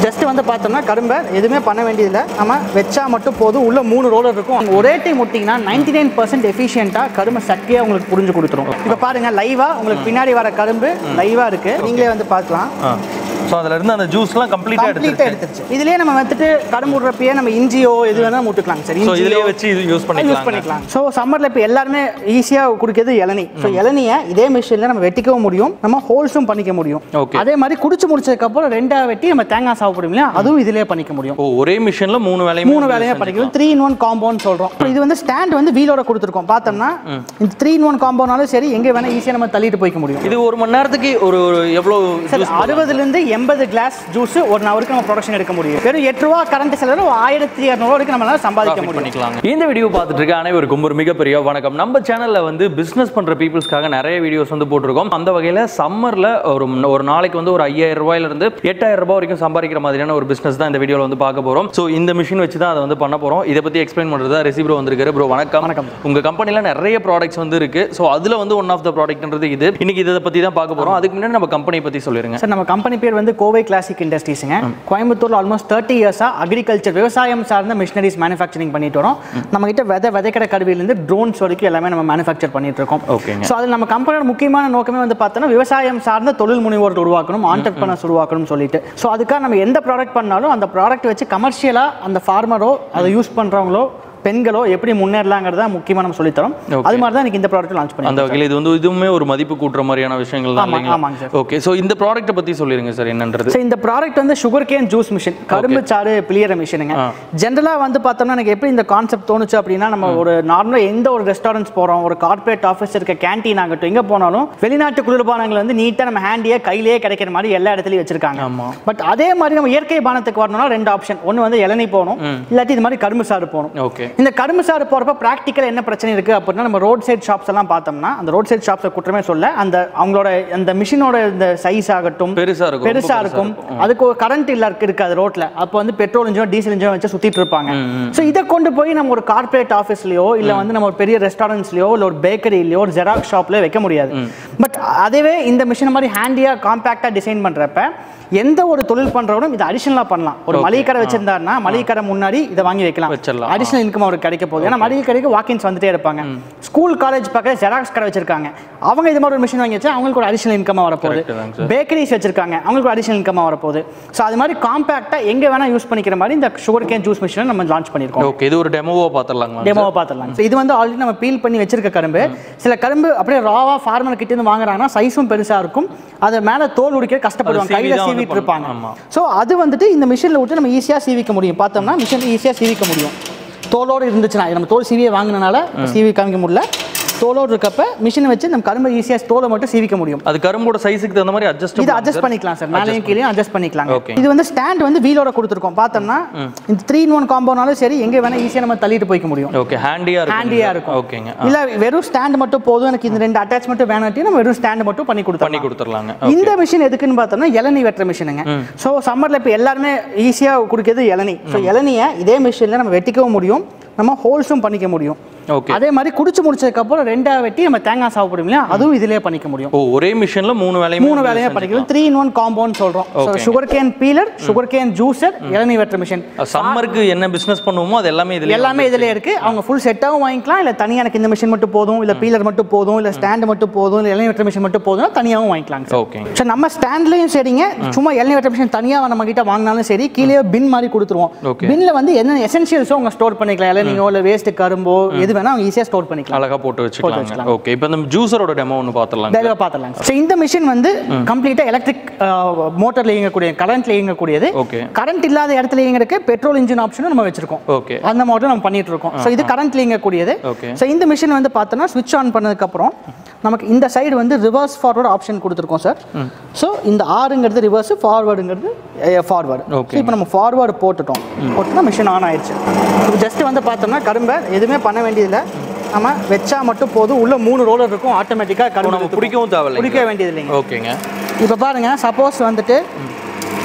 Just வந்து பார்த்தோம்னா கரும்பை எதுவுமே பண்ண வேண்டியதில்லை நம்ம வச்சா மட்டும் போதும் உள்ள மூணு ரோலர் இருக்கும் அங்க ஒரே டைம் விட்டிங்கன்னா நைன்டி நைன் பர்சன்ட் எஃபிஷியண்ட்டாக கரும்பு சக்கையாக உங்களுக்கு புரிஞ்சு கொடுத்துரும் இப்போ பாருங்க லைவா உங்களுக்கு பின்னாடி வர கரும்பு லைவா இருக்கு நீங்களே வந்து பார்க்கலாம் ஸோ அதில் இருந்து அந்த ஜூஸ்லாம் கம்ப்ளீட்டாக கம்ப்ளீட்டாக எடுத்துருச்சு எடுத்துருச்சு இதுலயே நம்ம வந்துட்டு கரும்பு விடுறப்பயே நம்ம இஞ்சியோ எது வேணா முட்டுக்கலாம் சரி ஸோ இஞ்சியோ இதுலேயே வச்சு இது யூஸ் யூஸ் பண்ணிக்கலாம் பண்ணிக்கலாம் ஸோ சம்மரில் இப்போ எல்லாருமே ஈஸியாக குடிக்கிறது இளநீ ஸோ இளநியை இதே மிஷினில் நம்ம வெட்டிக்கவும் முடியும் நம்ம ஹோல்ஸும் பண்ணிக்க முடியும் Okay. அதே மாதிரி குடிச்சு முடிச்சதுக்கப்புறம் ரெண்டா வெட்டி நம்ம தேங்காய் சாப்பிடும் இல்லையா அதுவும் இதிலே பண்ணிக்க முடியும் ஓ ஒரே மிஷினில் மூணு வேலையும் மூணு வேலையா பண்ணிக்கலாம் த்ரீ இன் ஒன் காம்பவுண்ட் சொல்றோம் அப்புறம் இது வந்து ஸ்டாண்ட் வந்து வீலோட கொடுத்துருக்கோம் பார்த்தோம்னா இந்த த்ரீ இன் ஒன் காம்பவுண்ட்னாலும் சரி எங்கே வேணா ஈஸியாக நம்ம தள்ளிட்டு போய்க்க முடியும் இது ஒரு மணி நேரத்துக்கு ஒரு ஒரு எவ்வளோ சார் அறுபதுலேருந்து எண்பது கிளாஸ் ஜூஸ் ஒரு நவருக்கு நம்ம ப்ரொடக்ஷன் எடுக்க முடியும் வெறும் எட்டு ரூபா கரண்ட் செலவு ஆயிரத்தி இரநூறுவா வரைக்கும் நம்மளால சம்பாதிக்க முடியும் பண்ணிக்கலாங்க இந்த வீடியோ பார்த்துட்டு இருக்க அனைவருக்கும் ஒரு மிகப்பெரிய வணக்கம் நம்ம சேனல்ல வந்து பிசினஸ் பண்ற பீப்புள்ஸ்க்காக நிறைய வீடியோஸ் வந்து போட்டிருக்கோம் அந்த வகையில சம்மர்ல ஒரு ஒரு நாளைக்கு வந்து ஒரு ஐயாயிரம் ரூபாயில இருந்து எட்டாயிரம் ரூபாய் வரைக்கும் சம்பாதிக்கிற மாதிரியான ஒரு பிசினஸ் தான் இந்த வீடியோல வந்து பார்க்க போறோம் ஸோ இந்த மிஷின் வச்சு தான் அதை வந்து பண்ண போறோம் இதை பத்தி எக்ஸ்பிளைன் பண்றது ரெசி ப்ரோ வந்திருக்காரு ப்ரோ வணக்கம் வணக்கம். உங்க கம்பெனில நிறைய ப்ராடக்ட்ஸ் வந்து இருக்கு ஸோ அதுல வந்து ஒன் ஆஃப் த ப்ராடக்ட்ன்றது இது இன்னைக்கு இதை பத்தி தான் பார்க்க போறோம் அதுக்கு முன்னாடி நம்ம கம்பெனி பத்தி சொல்லிருங்க சார் நம்ம கம்பெனி பேர் வந்து கோவை கிளாசிக் இண்டஸ்ட்ரீஸுங்க கோயம்புத்தூர்ல ஆல்மோஸ்ட் தேர்ட்டி இயர்ஸாக அக்ரிகல்ச்சர் விவசாயம் சார்ந்த மிஷினரிஸ் மேனுஃபேக்சரிங் பண்ணிட்டு வரோம் நம்ம கிட்ட விதை விதைக்கிற கருவியிலேருந்து ட்ரோன்ஸ் வரைக்கும் எல்லாமே நம்ம மேனுஃபேக்சர் பண்ணிட்டு இருக்கோம் ஓகேங்க ஸோ அதில் நம்ம கம்பெனியோட முக்கியமான நோக்கமே வந்து பார்த்தோன்னா விவசாயம் சார்ந்த தொழில் முனைவோர் உருவாக்கணும் ஆண்டர்பனர்ஸ் உருவாக்கணும் சொல்லிட்டு ஸோ அதுக்காக நம்ம எந்த ப்ராடக்ட் பண்ணாலும் அந்த ப்ராடக்ட் வச்சு கமர்ஷியலாக அந்த ஃபார்மரோ அதை யூஸ் பண்ணுறவங்களோ பெண்களோ எப்படி முன்னேறலாங்கிறத முக்கியமாக நம்ம சொல்லித்தரோம் Okay. அது மாதிரி தான் எனக்கு இந்த ப்ராடக்ட் லான்ச் பண்ணி அந்த வகையில் இது வந்து இதுவுமே ஒரு மதிப்பு கூட்டுற மாதிரியான விஷயங்கள் தான் ஆமா, இல்லைங்களா ஆமாங்க சார். ஓகே ஸோ இந்த ப்ராடக்ட்டை பத்தி சொல்லிருங்க சார் என்னன்றது ஸோ இந்த ப்ராடக்ட் வந்து சுகர் கேன் ஜூஸ் மிஷின் கரும்பு சாறு பிளியற மிஷினுங்க ஜென்ரலாக வந்து பார்த்தோம்னா எனக்கு எப்படி இந்த கான்செப்ட் தோணுச்சு அப்படின்னா நம்ம ஒரு நார்மலாக எந்த ஒரு ரெஸ்டாரண்ட்ஸ் போகிறோம் ஒரு கார்ப்பரேட் ஆஃபீஸ் இருக்க கேன்டீன் ஆகட்டும் எங்கே போனாலும் வெளிநாட்டு குளிர்பானங்கள் வந்து நீட்டாக நம்ம ஹேண்டியாக கையிலேயே கிடைக்கிற மாதிரி எல்லா இடத்துலையும் வச்சிருக்காங்க ஆமா. பட் அதே மாதிரி நம்ம இயற்கை பானத்துக்கு வரணும்னா ரெண்டு ஆப்ஷன் ஒன்று வந்து இளநீ போகணும் இல்லாட்டி இது மாதிரி கரும்பு சாறு போகணும் ஓகே இந்த கரும்பு சாறு போகிறப்ப ப்ராக்டிக்கல் என்ன பிரச்சனை இருக்குது அப்படின்னா நம்ம ரோட் சைட் ஷாப்ஸ் எல்லாம் பார்த்தோம்னா அந்த ரோட் சைட் ஷாப்ஸை குற்றமே சொல்ல அந்த அவங்களோட அந்த மிஷினோட இந்த சைஸ் ஆகட்டும் பெருசா இருக்கும் ரொம்ப பெருசா இருக்கும் அதுக்கு ஒரு கரண்ட் இல்ல இருக்கு இருக்காது ரோட்ல அப்போ வந்து பெட்ரோல் இன்ஜின் டீசல் இன்ஜின் வச்சு சுத்திட்டு இருப்பாங்க ஸோ இதை கொண்டு போய் நம்ம ஒரு கார்ப்பரேட் ஆஃபீஸ்லயோ இல்ல வந்து நம்ம ஒரு பெரிய ரெஸ்டாரண்ட்ஸ்லயோ இல்ல ஒரு பேக்கரிலயோ ஒரு ஜெராக்ஸ் ஷாப்லயோ வைக்க முடியாது பட் அதுவே இந்த மிஷின் மாதிரி ஹேண்டியா காம்பாக்டா டிசைன் பண்றப்ப எந்த ஒரு தொழில் பண்றவனும் இதை அடிஷனலா பண்ணலாம் ஒரு மளிகை கடை வச்சிருந்தாருன்னா மளிகை கடை முன்னாடி இதை வாங்கி வைக்கலாம் வச்சிடலாம். அடிஷனல் இன்கம் அவருக்கு கிடைக்க போகுது ஏன்னா மளிகை கடைக்கு வாக்கின்ஸ் வந்துட்டே இருப்பாங்க ஸ்கூல் காலேஜ் பக்கத்துல ஜெராக்ஸ் கடை வச்சிருக்காங்க அவங்க இது மாதிரி ஒரு மிஷின் வாங்கி வச்சா அவங்களுக்கு ஒரு அடிஷனல் இன்கம் வரப்போகுது Correct தாங்க sir. பேக்கரிஸ் வச்சிருக்காங்க அவங்களுக்கு அடிஷனல் இன்கம் வரப்போகுது ஸோ அது மாதிரி காம்பாக்டா எங்க வேணா யூஸ் பண்ணிக்கிற மாதிரி இந்த சுகர் கேன் ஜூஸ் மிஷினை நம்ம லான்ச் பண்ணியிருக்கோம் ஓகே இது ஒரு டெமோவா பார்த்துடலாங்களா டெமோவை பார்த்துடலாம் So, இது வந்து ஆல்ரெடி நம்ம பீல் பண்ணி வச்சிருக்க கரும்பு சில கரும்பு அப்படியே ராவா ஃபார்மர் கிட்ட இருந்து வாங்குறாங்கன்னா சைஸும் பெருசா இருக்கும் அது மேல தோல் உடிக்க கஷ்டப்படுவாங்க அது சீவி கையில தான் வந்து சீவிட்டு இருப்பாங்க ஆமா. ஸோ அது வந்துட்டு இந்த மிஷினில் விட்டு நம்ம ஈஸியாக சீவிக்க முடியும் பார்த்தோம்னா மிஷின் ஈஸியாக சீவிக்க முடியும் தோலோடு இருந்துச்சுன்னா இது நம்ம தோல் சீவியே வாங்கினனால சீவி காமிக்க முடியல தோலோடு இருக்கப்ப மிஷினை வச்சு நம்ம கரும்பு ஈஸியாக தோலை மட்டும் சீவிக்க முடியும் அது கரும்போட சைஸுக்கு தகுந்த மாதிரி அட்ஜஸ்ட் இது அட்ஜஸ்ட் பண்ணிக்கலாம் சார் மேலேயும் கீழே அட்ஜஸ்ட் பண்ணிக்கலாம் Okay. இது வந்து ஸ்டாண்ட் வந்து வீலோட கொடுத்துருக்கோம் பார்த்தோம்னா இந்த த்ரீ இன் ஒன் காம்பவுண்ட்னாலும் சரி எங்கே வேணா ஈஸியாக நம்ம தள்ளிட்டு போய்க்க முடியும் ஓகே ஹேண்டியா இருக்கும் ஹேண்டியா இருக்கும் ஓகேங்க இல்ல வெறும் ஸ்டாண்ட் மட்டும் போதும் எனக்கு இந்த ரெண்டு அட்டாச்மெண்ட் வேணாட்டி நம்ம வெறும் ஸ்டாண்ட் மட்டும் பண்ணி பண்ணி கொடுத்தோம் கொடுத்துடலாங்க இந்த மிஷின் எதுக்குன்னு பார்த்தோம்னா இளநீ வெட்டுற மிஷினுங்க ஸோ சம்மர்ல இப்போ எல்லாருமே ஈஸியாக குடிக்கிறது இளநீ ஸோ இளநியை இதே மிஷினில் நம்ம வெட்டிக்கவும் முடியும் நம்ம ஹோல்ஸும் பண்ணிக்க முடியும் ஓகே அதே மாதிரி குடிச்சு முடிச்சதுக்கு அப்புறம் ரெண்டா வெட்டி நம்ம தேங்காய் சாப்பிடும் இல்லையா அதுவும் இதிலே பண்ணிக்க முடியும் ஓ ஒரே மிஷின்ல மூணு வேலையும் மூணு வேலையா பண்ணிக்கலாம் த்ரீ இன் ஒன் காம்பவுண்ட் சொல்றோம் sugar cane peeler sugar cane juicer இளநீ வெட்டுற மிஷின் சம்மருக்கு என்ன பிசினஸ் பண்ணுவோமோ அது எல்லாமே இதுல எல்லாமே இதுல இருக்கு அவங்க ஃபுல் செட்டாகவும் வாங்கிக்கலாம் இல்ல தனியா எனக்கு இந்த மிஷின் மட்டும் போதும் இல்ல பீலர் மட்டும் போதும் இல்ல ஸ்டாண்ட் மட்டும் போதும் இல்ல இளநீ வெட்டுற மிஷின் மட்டும் போதும் தனியாகவும் வாங்கிக்கலாம் சார் ஓகேங்க சார் நம்ம ஸ்டாண்ட்லயும் சரிங்க சும்மா இளநீ வெட்டுற மிஷின் தனியா நம்ம கிட்ட வாங்கினாலும் சரி கீழே பின் மாதிரி கொடுத்துருவோம் Okay. பின்ல வந்து என்ன எசென்ஷியல்ஸோ அவங்க ஸ்டோர் பண்ணிக்கலாம் இளநீயோ இல்ல வேஸ்ட் கரும்போ எது வேணா அவங்க ஈஸியா ஸ்டோர் பண்ணிக்கலாம் அழகா போட்டு வச்சுக்கலாங்க வச்சுக்கலாம். ஓகே இப்போ இந்த ஜூஸரோட டெமோ ஒன்று பார்த்துடலாங்க தெளிவாக பார்த்துலாம் ஸோ இந்த மிஷின் வந்து கம்ப்ளீட்டாக எலக்ட்ரிக் மோட்டரில் இயங்கக்கூடிய கரண்ட்ல இயங்கக்கூடியது ஓகே கரண்ட் இல்லாத இடத்துல இயங்குறதுக்கு பெட்ரோல் இன்ஜின் ஆப்ஷனும் நம்ம வச்சிருக்கோம் ஓகே அந்த மாடல் நம்ம பண்ணிட்டு இருக்கோம் ஸோ இது கரண்ட்ல இயங்கக்கூடியது Okay. ஸோ இந்த மிஷின் வந்து பார்த்தோன்னா ஸ்விட்ச் ஆன் பண்ணதுக்கப்புறம் நமக்கு இந்த சைடு வந்து ரிவர்ஸ் ஃபார்வர்டு ஆப்ஷன் கொடுத்துருக்கோம் சார் ஸோ இந்த ஆறுங்கிறது ரிவர்ஸ் ஃபார்வர்டுங்கிறது ஃபார்வர்டு Okay. இப்போ நம்ம ஃபார்வர்டு போட்டுட்டோம் போட்டுனா மிஷின் ஆன் ஆயிடுச்சு இப்போ ஜஸ்ட் வந்து பார்த்தோம்னா கரும்பை எதுவுமே பண்ண வேண்டியதில்லை நம்ம வச்சா மட்டும் போதும் உள்ள மூணு ரோலர் இருக்கும் ஆட்டோமேட்டிக்காக நம்ம கரும்பு பிடிக்கவும் தேவையில்லைங்க பிடிக்க வேண்டியது இல்லைங்க ஓகேங்க இப்போ பாருங்க சப்போஸ் வந்துட்டு உள்ள விட்டு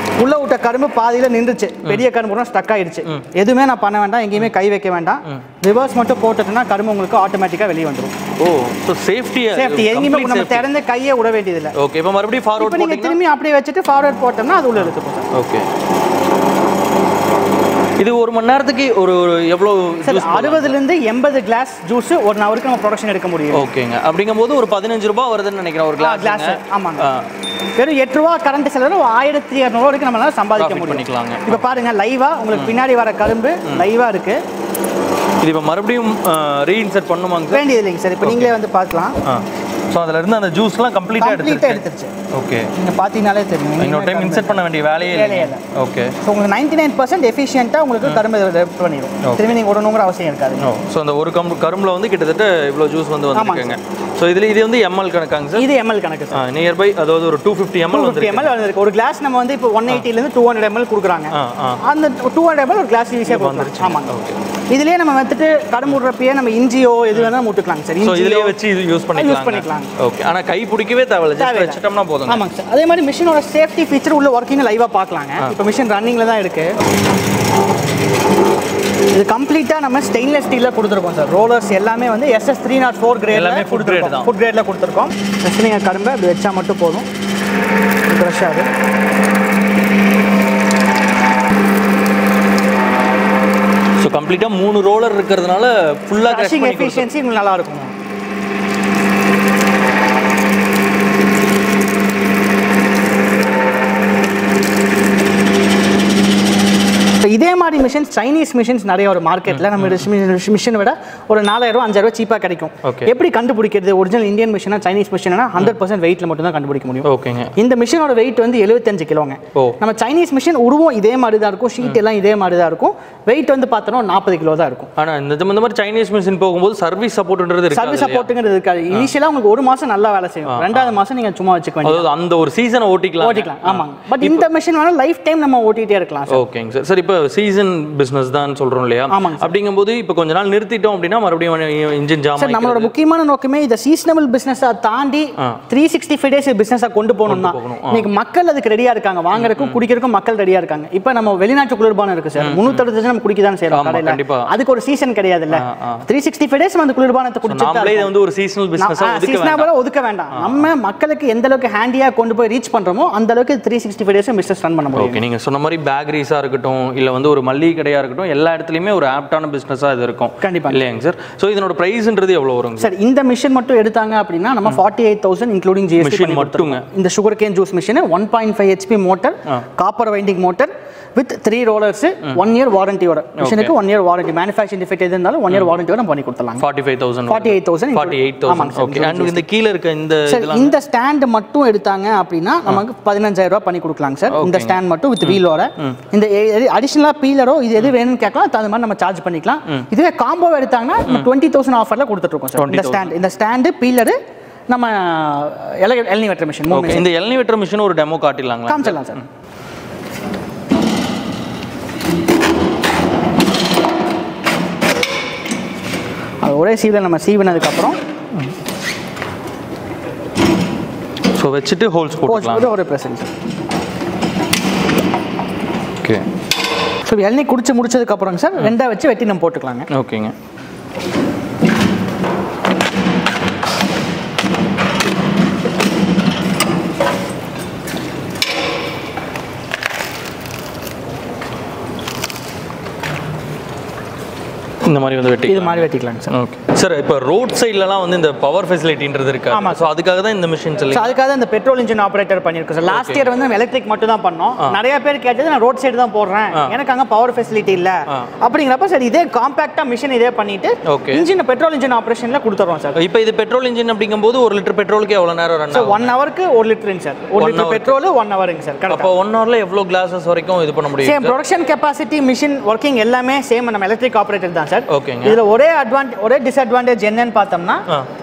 போட்ட கரும்பு பாதியில நின்றுச்சு பெரிய கரும்பு கூட ஸ்டக் ஆயிடுச்சு எதுவுமே நான் பண்ண வேண்டாம் எங்கேயுமே கை வைக்க வேண்டாம் ரிவர்ஸ் மட்டும் போட்டுட்டோம்னா கரும்பு உங்களுக்கு ஆட்டோமேட்டிக்கா வெளியே வந்துடும் ஓ ஸோ சேஃப்டி சேஃப்டி எங்கேயுமே நம்ம திறந்து கையை விட வேண்டியதில்லை ஓகே இப்போ மறுபடியும் இப்போ ஃபார்வர்ட் நீங்க திரும்பி அப்படியே வச்சுட்டு ஃபார்வர்ட் போட்டோம்னா அது உள்ள இழுத்துக்கும் சார் ஓகே இது ஒரு மணி நேரத்துக்கு ஒரு ஒரு எவ்வளோ சார் அறுபதுலேருந்து எண்பது கிளாஸ் ஜூஸ் ஒரு ஹவருக்கு நம்ம ப்ரொடக்ஷன் எடுக்க முடியும் ஓகேங்க அப்படிங்கும்போது ஒரு பதினஞ்சு ரூபாய் வருதுன்னு நினைக்கிறேன் ஒரு கிளாஸ் கிளாஸ் ஆமாங்க வெறும் எட்டு ரூபா கரண்ட் செலவு ஆயிரத்தி இரநூறுவா வரைக்கும் நம்மளால சம்பாதிக்க Profit முடியும் பண்ணிக்கலாங்க. இப்போ பாருங்க லைவா உங்களுக்கு பின்னாடி வர கரும்பு லைவா இருக்கு இது இப்போ மறுபடியும் ரீஇன்சர்ட் பண்ணுமாங்க சார் வேண்டியது இல்லைங்க சார் இப்போ நீங்களே வந்து பார்க்கலாம் ஆ ஸோ அதில் இருந்து அந்த ஜூஸ்லாம் கம்ப்ளீட்டாக கம்ப்ளீட்டாக எடுத்துருச்சு எடுத்துருச்சு ஓகே நீங்க பார்த்தீங்கனாலே தெரியும் இன்னொரு டைம் இன்சர்ட் பண்ண வேண்டிய வேலையே வேலையே இல்லை ஓகே ஸோ உங்களுக்கு நைன்டி நைன் பர்சன்ட் எஃபிஷியன்ட்டாக உங்களுக்கு கரும்பு ரெப்ட் பண்ணிடும் திரும்பி நீங்கள் விடணுங்கிற அவசியம் இருக்காது ஓ ஸோ அந்த ஒரு கம்பு கரும்புல வந்து கிட்டத்தட்ட இவ்வளோ ஜூஸ் வந்து வந்துருக்குங்க ஸோ இதில் இது வந்து எம்எல் கணக்காங்க சார் இது எம்எல் கணக்கு சார் நியர்பை அதாவது ஒரு டூ ஃபிஃப்டி எம்எல் வந்து ஃபிஃப்டி எம்எல் வந்துருக்கு ஒரு கிளாஸ் நம்ம வந்து இப்போ ஒன் எயிட்டிலேருந்து டூ ஹண்ட்ரட் எம்எல் கொடுக்குறாங்க ஆ ஆ அந்த டூ ஹண்ட்ரட் எம்எல் ஒரு கிளாஸ் ஈஸியாக கொடுத்துருச்சு ஆமாங்க இதுலயே நம்ம வந்துட்டு கரும்பு விடுறப்பயே நம்ம இஞ்சியோ எது வேணாலும் முட்டுக்கலாம் சார் ஸோ இஞ்சியோ இதுலயே வச்சு இது யூஸ் பண்ணிக்கலாம் பண்ணிக்கலாம். ஓகே ஆனால் கை பிடிக்கவே தேவையில்ல ஜஸ்ட் தேவையில்ல. வச்சுட்டோம்னா போதும் ஆமாங்க சார் அதே மாதிரி மிஷினோட சேஃப்டி ஃபீச்சர் உள்ள ஒர்க்கிங் லைவாக பார்க்கலாங்க இப்போ மிஷின் ரன்னிங்கில் தான் இருக்கு இது கம்ப்ளீட்டாக நம்ம ஸ்டெயின்லெஸ் ஸ்டீலில் கொடுத்துருக்கோம் சார் ரோலர்ஸ் எல்லாமே வந்து SS three not four grade எல்லாமே food grade தான். ஃபுட் கிரேடில் கொடுத்துருக்கோம் ஜஸ்ட் நீங்கள் கரும்பை அப்படி வச்சா மட்டும் போதும் ஃப்ரெஷ் ஆகுது ஸோ கம்ப்ளீட்டாக மூணு ரோலர் இருக்கிறதுனால ஃபுல்லாக கிரஷ் க்ரஷிங் பண்ணி கொடுத்து- எஃபிஷியன்சி உங்களுக்கு நல்லா இருக்கும் இப்போ இதே மாதிரி மிஷின்ஸ் சைனீஸ் மிஷின்ஸ் நிறைய ஒரு மார்க்கெட்டில் நம்ம மிஷினை விட ஒரு நாலாயிரம் அஞ்சாயிரம் சீப்பாக கிடைக்கும் Okay. எப்படி கண்டுபிடிக்கிறது ஒரிஜினல் இந்தியன் மிஷினா சைனீஸ் மிஷினா ஹண்ட்ரட் பர்சன்ட் வெயிட்டில் மட்டும் தான் கண்டுபிடிக்க முடியும் ஓகேங்க இந்த மிஷினோட வெயிட் வந்து 75 கிலோங்க ஓ. நம்ம சைனீஸ் மிஷின் உருவம் இதே மாதிரி தான் இருக்கும் ஷீட் எல்லாம் இதே மாதிரி தான் இருக்கும் வெயிட் வந்து பார்த்தோன்னா நாற்பது கிலோ தான் இருக்கும் ஆனால் இந்த இந்த மாதிரி சைனீஸ் மிஷின் போகும்போது சர்வீஸ் சப்போர்ட்ன்றது இருக்கு சர்வீஸ் சப்போர்ட்டுங்கிறது இருக்காது இனிஷியலாக உங்களுக்கு ஒரு மாசம் நல்லா வேலை செய்யும் ரெண்டாவது மாசம் நீங்க சும்மா வச்சுக்க வேண்டியது அதாவது அந்த ஒரு சீசனை ஓட்டிக்கலாம் ஓட்டிக்கலாம் ஆமாங்க பட் இந்த மிஷின் வேணா லைஃப் டைம் நம்ம ஓட்டிட்டே இருக்கலாம் சார் ஓகேங்க சார் சார் இப்போ சீசன் பிஸ்னஸ் தான் சொல்கிறோம் இல்லையா ஆமாங்க அப்படிங்கும்போது இப்போ கொஞ்ச நாள் நிறுத்திட்டோம் அப்படின்னா மறுபடியும் இன்ஜின் ஜாம் சார் நம்மளோட முக்கியமான நோக்கமே இதை சீசனபிள் பிசினஸாக தாண்டி த்ரீ சிக்ஸ்டி ஃபைவ் டேஸ் பிசினஸாக கொண்டு போகணும் தான் இன்னைக்கு மக்கள் அதுக்கு ரெடியா இருக்காங்க வாங்குறதுக்கும் குடிக்கிறதுக்கும் மக்கள் ரெடியா இருக்காங்க இப்போ நம்ம வெளிநாட்டு குளிர்பானம் இருக்கு சார் முந்நூற்றி நம்ம குடிக்க தான் செய்யறோம் ஆமா, கடையில் கண்டிப்பா. அதுக்கு ஒரு சீசன் கிடையாதுல்ல த்ரீ சிக்ஸ்டி ஃபைவ் டேஸ் அந்த குளிர்பானத்தை குடிச்சிட்டு நாமளே இதை வந்து ஒரு சீசனல் பிஸ்னஸாக ஒதுக்க வேண்டாம் சீசனாக ஒதுக்க வேண்டாம் நம்ம மக்களுக்கு எந்த அளவுக்கு ஹேண்டியா கொண்டு போய் ரீச் பண்றோமோ அந்த அளவுக்கு three sixty five days business run பண்ண முடியும் ஓகே நீங்கள் சொன்ன மாதிரி பேக்கரிஸாக இருக்கட்டும் இல்லை வந்து ஒரு மல்லிகை கடையாக இருக்கட்டும் எல்லா இடத்துலையுமே ஒரு ஆப்டான பிஸ்னஸாக இது இருக்கும் கண்டிப்பா. இல்லையாங்க சார் ஸோ இதனோட ப்ரைஸ்ன்றது எவ்வளோ வருங்க சார் இந்த மிஷின் மட்டும் எடுத்தாங்க அப்படின்னா நம்ம forty eight thousand including GST Machine மட்டுங்க. இந்த sugar cane juice machine one point five HP motor copper winding motor with three rollers one year வாரண்டியோட மிஷினுக்கு one year warranty manufacturing defect எது இருந்தாலும் ஒன் இயர் வாரண்டியோட நம்ம பண்ணி கொடுத்துலாம் forty five thousand 48,000 forty eight thousand ஆமாங்க sir, ஓகே அண்ட் இந்த கீழே இருக்க இந்த சார் இந்த ஸ்டாண்ட் மட்டும் எடுத்தாங்க அப்படின்னா நமக்கு பதினஞ்சாயிரம் ரூபாய் பண்ணி கொடுக்கலாங்க சார் இந்த ஸ்டாண்ட் மட்டும் வித் வீலோட இந்த அடிஷனலாக பீலரோ இது எது வேணும்னு கேட்கலாம் அது அந்த மாதிரி நம்ம சார்ஜ் பண்ணிக்கலாம் இதுவே காம்போ எடுத்தாங்கன்னா டுவெண்ட்டி தௌசண்ட் ஆஃபரில் கொடுத்துட்டு இருக்கோம் சார் இந்த ஸ்டாண்ட் இந்த ஸ்டாண்டு பீலரு நம்ம இலை இளநீ வெட்டுற மிஷின் ஓகே இந்த எல்னி வெட்டுற மிஷின் ஒரு டெமோ காட்டிடலாங்களா காமிச்சிடலாம் சார் அது ஒரே சீவில் நம்ம சீவினதுக்கப்புறம் ஸோ வச்சுட்டு ஹோல்ஸ் போட்டுக்கலாம் ஒரு ஒரு ப்ரெசன்ட் ஓகே ஸோ இளநீ குடிச்சு முடிச்சதுக்கப்புறம் சார் ரெண்டா வச்சு வெட்டி நம்ம போட்டுக்கலாங்க ஓகேங்க இந்த மாதிரி வந்து வெட்டி இது மாதிரி வெட்டிக்கலாங்க சார் ஓகே சார் இப்போ ரோட் சைட்லலாம் வந்து இந்த பவர் ஃபெசிலிட்டின்றது இருக்கு ஆமா ஸோ அதுக்காக தான் இந்த மிஷின் சொல்லி ஸோ அதுக்காக தான் இந்த பெட்ரோல் இன்ஜின் ஆப்ரேட்டர் பண்ணியிருக்கோம் சார் லாஸ்ட் இயர் வந்து நம்ம எலக்ட்ரிக் மட்டும் தான் பண்ணோம் நிறைய பேர் கேட்டது நான் ரோட் சைடு தான் போடுறேன் எனக்கு அங்கே பவர் ஃபெசிலிட்டி இல்லை அப்படிங்கிறப்ப சார் இதே காம்பாக்டாக மிஷின் இதே பண்ணிட்டு Okay. இன்ஜின் பெட்ரோல் இன்ஜின் ஆப்ரேஷனில் கொடுத்துறோம் சார் இப்போ இது பெட்ரோல் இன்ஜின் அப்படிங்கும்போது ஒரு லிட்டர் பெட்ரோலுக்கு எவ்வளோ நேரம் ரன் ஸோ ஆகும் ஒன் ஹவருக்கு ஒரு லிட்டருங்க சார் ஒரு லிட்டர் பெட்ரோல் ஒன் ஹவருங்க சார் கரெக்டாக அப்போ ஒன் ஹவரில் எவ்வளோ கிளாஸஸ் வரைக்கும் இது பண்ண முடியும் same production capacity machine working எல்லாமே சேம் நம்ம எலக்ட்ரிக் ஆப்ரேட்டர் தான் சார் ஓகேங்க இதுல ஒரே அட்வான்டேஜ் ஒரே டிஸ்அட்வான்டேஜ் என்னன்னு பார்த்தோம்னா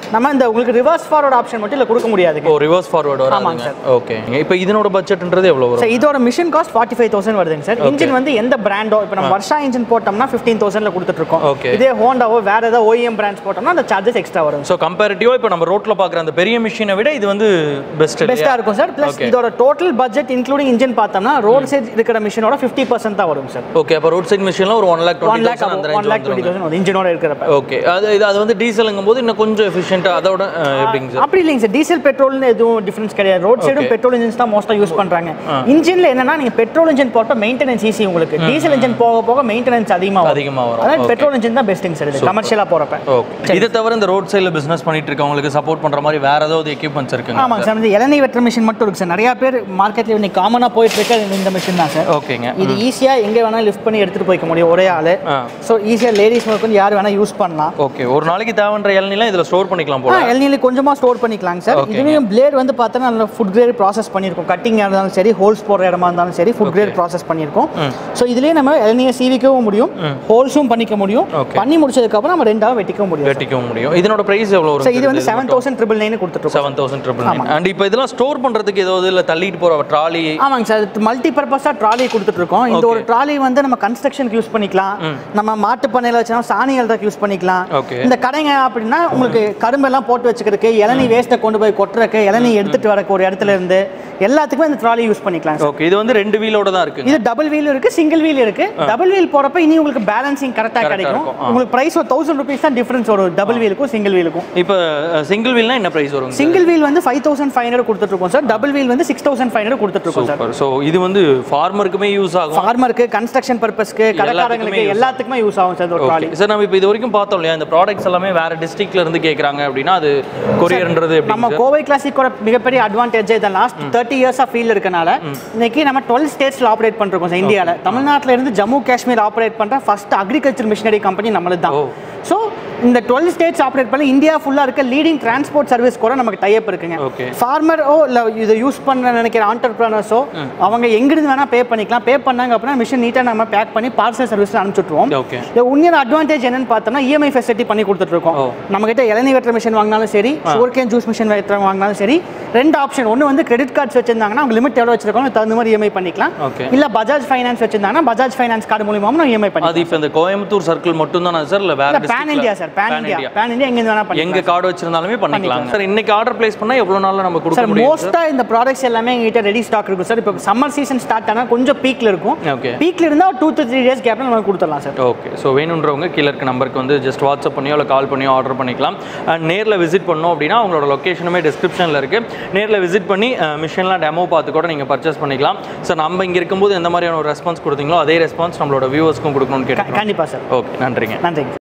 நம்ம இந்த உங்களுக்கு ரிவர்ஸ் ஃபார்வர்ட் ஆப்ஷன் மட்டும் இல்லை கொடுக்க முடியாது ஓ ரிவர்ஸ் ஃபார்வர்டு ஆமாங்க வராதுங்க ஓகே இப்போ இதனோட பட்ஜெட்ன்றது எவ்வளோ வரும் சார் இதோட machine cost forty five thousand வருதுங்க சார் இன்ஜின் வந்து எந்த பிராண்டோ இப்போ நம்ம வருஷா இன்ஜின் போட்டோம்னா ஃபிஃப்டீன் தௌசண்ட்ல கொடுத்துட்டு இருக்கோம் Okay. இதே ஹோண்டாவோ வேற ஏதாவது ஓஎம் பிராண்ட்ஸ் போட்டோம்னா அந்த சார்ஜஸ் எக்ஸ்ட்ரா வரும் ஸோ கம்பேரிட்டிவாக இப்போ நம்ம ரோட்டில் பார்க்குற அந்த பெரிய மிஷினை விட இது வந்து பெஸ்ட் பெஸ்ட்டாக இருக்கும் சார் ப்ளஸ் Okay. இதோட டோட்டல் பட்ஜெட் இன்க்ளூடிங் இன்ஜின் பார்த்தோம்னா ரோட் சைட் இருக்கிற மிஷினோட ஃபிஃப்டி பர்சன்ட் தான் வரும் சார் ஓகே அப்போ ரோட் சைட் மிஷினில் ஒரு ஒன் லேக் ஒன் லேக் அந்த ஒன் லேக் டுவெண்ட்டி தௌசண்ட் வரும் இன்ஜினோட இருக்கிறப்ப ஓகே அது இது அது வந்து டீசலுங்கும் போது இன்னும் கொஞ்சம் எஃபிஷியன்ட்டாக அதோட அஹ், எப்படிங்க சார் அப்படி இல்லைங்க சார் டீசல் பெட்ரோல்னு எதுவும் டிஃபரன்ஸ் கிடையாது ரோட் சைடும் பெட்ரோல் இன்ஜின்ஸ் தான் மோஸ்ட்டாக யூஸ் பண்றாங்க இன்ஜின்ல என்னன்னா நீங்க பெட்ரோல் இன்ஜின் போட்டா மெயின்டெனன்ஸ் ஈஸி உங்களுக்கு டீசல் இன்ஜின் போக போக மெயின்டெனன்ஸ் அதிகமாக வரும் அதிகமாக வரும் அதாவது பெட்ரோல் இன்ஜின் தான் பெஸ்ட்டுங்க சார் இது கமர்ஷியலாக போறப்ப ஓகே இதை தவிர இந்த ரோட் சைடில் பிஸ்னஸ் பண்ணிட்டு இருக்கவங்களுக்கு சப்போர்ட் பண்ணுற மாதிரி வேற ஏதாவது எக்யூப்மெண்ட்ஸ் இருக்குங்க ஆமாங்க சார் இந்த இளநீ வெட்டுற மிஷின் மட்டும் இருக்கு சார் நிறைய பேர் மார்க்கெட்ல இன்னைக்கு காமனாக போயிட்டு இருக்க இந்த மிஷின் தான் சார் ஓகேங்க இது ஈஸியா எங்க வேணா லிஃப்ட் பண்ணி எடுத்துட்டு போய்க்க முடியும் ஒரே ஆளு ஆ ஸோ ஈஸியா லேடிஸ் வந்து யார் வேணா யூஸ் பண்ணலாம் ஓகே ஒரு நாளைக்கு தேவைன்ற இளநிலாம் இதில் ஸ்டோர் பண்ணிக்கலாம் போல எல்நிலை கொஞ்சமா ஸ்டோர் பண்ணிக்கலாங்க சார் Okay. இதுலயும் பிளேட் வந்து பார்த்தோன்னா நல்ல ஃபுட் கிரேட் ப்ராசஸ் பண்ணியிருக்கோம் கட்டிங்காக இருந்தாலும் சரி ஹோல்ஸ் போடுற இடமா இருந்தாலும் சரி ஃபுட் கிரேட் ப்ராசஸ் பண்ணியிருக்கோம் ஸோ இதுலயே நம்ம எல்நியை சீவிக்கவும் முடியும் ஹோல்ஸும் பண்ணிக்க முடியும் Okay. பண்ணி முடிச்சதுக்கப்புறம் நம்ம ரெண்டாவும் வெட்டிக்கவும் முடியும் வெட்டிக்கவும் முடியும் இதனோட ப்ரைஸ் எவ்வளோ ஸோ வரும் இது வந்து செவன் தௌசண்ட் ட்ரிபிள் நைன் கொடுத்துருக்கோம் seven thousand triple nine and இப்போ இதெல்லாம் ஸ்டோர் பண்ணுறதுக்கு ஏதாவது இல்லை தள்ளிட்டு போகிற ட்ராலி ஆமாங்க சார் மல்டி பர்பஸாக ட்ராலி கொடுத்துட்டு இருக்கோம் இந்த ஒரு ட்ராலி வந்து நம்ம கன்ஸ்ட்ரக்ஷனுக்கு யூஸ் பண்ணிக்கலாம் நம்ம மாட்டு பண்ணையில் வச்சா சாணி எழுதுறதுக்கு யூஸ் பண்ணிக்கலாம் ஓகே இந்த கடைங்க அப்படின்னா உங்களுக்கு கரும்பெல்லாம் போட்டு வச்சுக்கிறதுக்கு இளநீ வேஸ்ட்டை கொண்டு போய் கொட்டுறதுக்கு இளநீ எடுத்துட்டு வரக்கு ஒரு இடத்துல இருந்து எல்லாத்துக்குமே இந்த ட்ராலி யூஸ் பண்ணிக்கலாம் ஓகே இது வந்து ரெண்டு வீலோட தான் இருக்குங்க இது டபுள் வீல் இருக்கு சிங்கிள் வீல் இருக்கு டபுள் வீல் போறப்ப இனி உங்களுக்கு பேலன்சிங் கரெக்டா கிடைக்கும் இருக்கும், ஆ. உங்களுக்கு பிரைஸ் ஒரு தௌசண்ட் ருபீஸ் தான் டிஃபரன்ஸ் வரும் டபுள் வீலுக்கும் சிங்கிள் வீலுக்கும் இப்போ சிங்கிள் வீல்னா என்ன ப்ரைஸ் வரும் சிங்கிள் வீல் வந்து ஃபைவ் தௌசண்ட் ஃபைவ் ஹண்ட்ரட் கொடுத்துட்டு இருக்கோம் சார் டபுள் வீல் வந்து சிக்ஸ் தௌசண்ட் ஃபைவ் ஹண்ட்ரட் கொடுத்துட்டு இருக்கோம் சார் சூப்பர் ஸோ இது வந்து ஃபார்மருக்குமே யூஸ் ஆகும் ஃபார்மருக்கு கன்ஸ்ட்ரக்ஷன் பர்பஸ்க்கு கடைக்காரங்களுக்கு use எல்லாத்துக்குமே யூஸ் ஆகும் சார் இந்த ஒரு ட்ராலி ஓகே சார் நம்ம இப்போ இது வரைக்கும் பார்த்தோம் இல்லையா இந்த ப்ராடக்ட்ஸ் எல்லாமே வேற டிஸ்ட்ரிக்ட்ல இருந்து கேட்குறாங்க அப்படின்னா அது கொரியர்ன்றது எப்படி நம்ம கோவை கிளாசிக்கோட மிகப்பெரிய அட்வான்டேஜ் இந்த last thirty years of field இருக்கனால இன்னைக்கு நம்ம டுவெல் ஸ்டேட்ஸ்ல ஆப்ரேட் பண்ணிருக்கோம் சார் இந்தியாவில் தமிழ்நாட்டில் இருந்து ஜம்மு காஷ்மீர் ஆப்ரேட் பண்ற ஃபர்ஸ்ட் அக்ரிகல்ச்சர் மிஷினரி கம்பெனி நம்மளது தான் ஓ. ஸோ இந்த டுவெல் ஸ்டேட்ஸ் ஆப்ரேட் பண்ணி இந்தியா ஃபுல்லாக இருக்க லீடிங் டிரான்ஸ்போர்ட் சர்வீஸ் கூட நமக்கு டைப் இருக்குங்க ஓகே ஃபார்மரோ இல்லை இதை யூஸ் பண்ண நினைக்கிற ஆண்டர்பிரனர்ஸோ அவங்க எங்கிருந்து வேணா பே பண்ணிக்கலாம் பே பண்ணாங்க அப்படின்னா மிஷின் நீட்டாக நம்ம பேக் பண்ணி பார்சல் சர்வீஸில் அனுப்பிச்சுட்ருவோம் ஓகே இந்த உண்மையான அட்வான்டேஜ் என்னன்னு பார்த்தோம்னா இஎம்ஐ ஃபெசிலிட்டி பண்ணி கொடுத்துட்டு இருக்கோம் ஓ. நம்ம கிட்ட இளநீ வெட்டுற மிஷின் வாங்கினாலும் சரி சுகர் கேன் ஜூஸ் மிஷின் வெட்டுற வாங்கினாலும் சரி ரெண்டு ஆப்ஷன் ஒன்று வந்து கிரெடிட் கார்ட்ஸ் வச்சிருந்தாங்கன்னா அவங்க லிமிட் எவ்வளோ வச்சிருக்காங்க தகுந்த மாதிரி இஎம்ஐ பண்ணிக்கலாம் ஓகே இல்ல பஜாஜ் ஃபைனான்ஸ் வச்சிருந்தாங்கன்னா பஜாஜ் ஃபைனான்ஸ் கார்டு மூலியமா நம்ம இஎம்ஐ பண்ணிக்கலாம் அது இப்போ இந்த கோயம்புத்தூர் சர்க்கிள் மட்டும் தானே சார் இல்லை வேற pan India sir pan India pan India எங்க வேணா பண்ணிக்கலாம் எங்க கார்டு வச்சிருந்தாலுமே பண்ணிக்கலாம் சார் இன்னைக்கு ஆர்டர் பிளேஸ் பண்ணா எவ்வளவு நாள்ல நம்ம கொடுக்க சார் முடியும் மோஸ்டா இந்த ப்ராடக்ட்ஸ் எல்லாமே எங்ககிட்ட ரெடி ஸ்டாக் இருக்கும் சார் இப்போ சம்மர் சீசன் ஸ்டார்ட் ஆனா கொஞ்சம் பீக்ல இருக்கும் ஓகே பீக்ல இருந்தா டூ to த்ரீ டேஸ் கேப்ல நம்ம கொடுத்துடலாம் சார் ஓகே ஸோ வேணுன்றவங்க கீழே இருக்க நம்பருக்கு வந்து ஜஸ்ட் வாட்ஸ்அப் பண்ணியோ இல்லை கால் பண்ணியோ ஆர்டர் பண்ணிக்கலாம் அண்ட் நேரில் விசிட் பண்ணோம் அப்படின்னா அவங்களோட லொக்கேஷனுமே டிஸ்கிரிப்ஷனில் இருக்குது நேரில் விசிட் பண்ணி மிஷின்லாம் டெமோ பார்த்து கூட நீங்கள் பர்ச்சேஸ் பண்ணிக்கலாம் சார் நம்ம இங்கே இருக்கும்போது எந்த மாதிரியான ஒரு ரெஸ்பான்ஸ் கொடுத்தீங்களோ அதே ரெஸ்பான்ஸ் நம்மளோட வியூவர்ஸ்க்கும் கொடுக்கணும்னு கேட்டோம் கண்டிப்பா சார் ஓகே நன்றிங்க நன்றிங்க